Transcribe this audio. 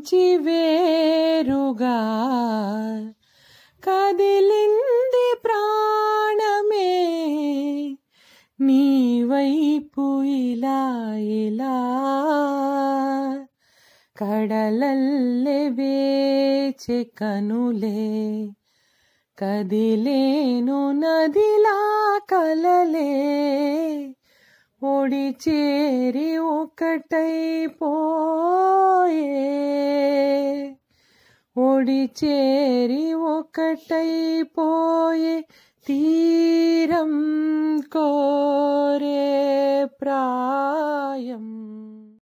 నుంచి వేరుగా కదిలింది ప్రాణమే నీ వైపు ఇలా ఇలా కడలల్లె వేచె కనులే కదిలేను నదిలా కలలే ఒడి చేరి ఒకటైపోయే ఒడి చేరి ఒకటైపోయే తీరం కోరే ప్రాయం